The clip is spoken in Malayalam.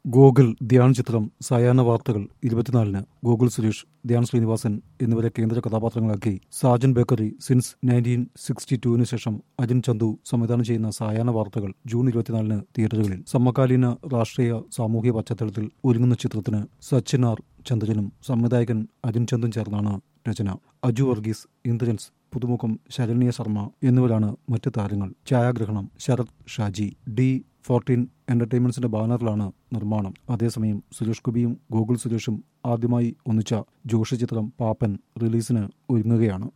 ഗോകുൽ ധ്യാൻ ചിത്രം സായാഹ്ന വാർത്തകൾ ഇരുപത്തിനാലിന് ഗോകുൽ സുരേഷ് ധ്യാൻ ശ്രീനിവാസൻ എന്നിവരെ കേന്ദ്ര കഥാപാത്രങ്ങളാക്കി Sajan bakery since nineteen sixty ടുവിന് ശേഷം അജിൻ ചന്തു സംവിധാനം ചെയ്യുന്ന സായാഹ്ന വാർത്തകൾ ജൂൺ ഇരുപത്തിനാലിന് തിയേറ്ററുകളിൽ സമകാലീന രാഷ്ട്രീയ സാമൂഹിക പശ്ചാത്തലത്തിൽ ഒരുങ്ങുന്ന ചിത്രത്തിന് സച്ചിൻ ആർ ചന്ദ്രനും സംവിധായകൻ അജിൻ ചന്തും ചേർന്നാണ് രചന അജു വർഗീസ് ഇന്ദ്രൻസ് പുതുമുഖം ശരണ്യ ശർമ്മ എന്നിവരാണ് മറ്റ് താരങ്ങൾ ഛായാഗ്രഹണം ശരത് ഷാജി ഡി ഫോർട്ടീൻ എന്റർടൈൻമെന്റ്സിന്റെ ബാനറിലാണ് നിർമ്മാണം അതേസമയം സുരേഷ് ഗോപിയും ഗോകുൽ സുരേഷും ആദ്യമായി ഒന്നിച്ച ജോഷി ചിത്രം പാപ്പൻ റിലീസിന് ഒരുങ്ങുകയാണ്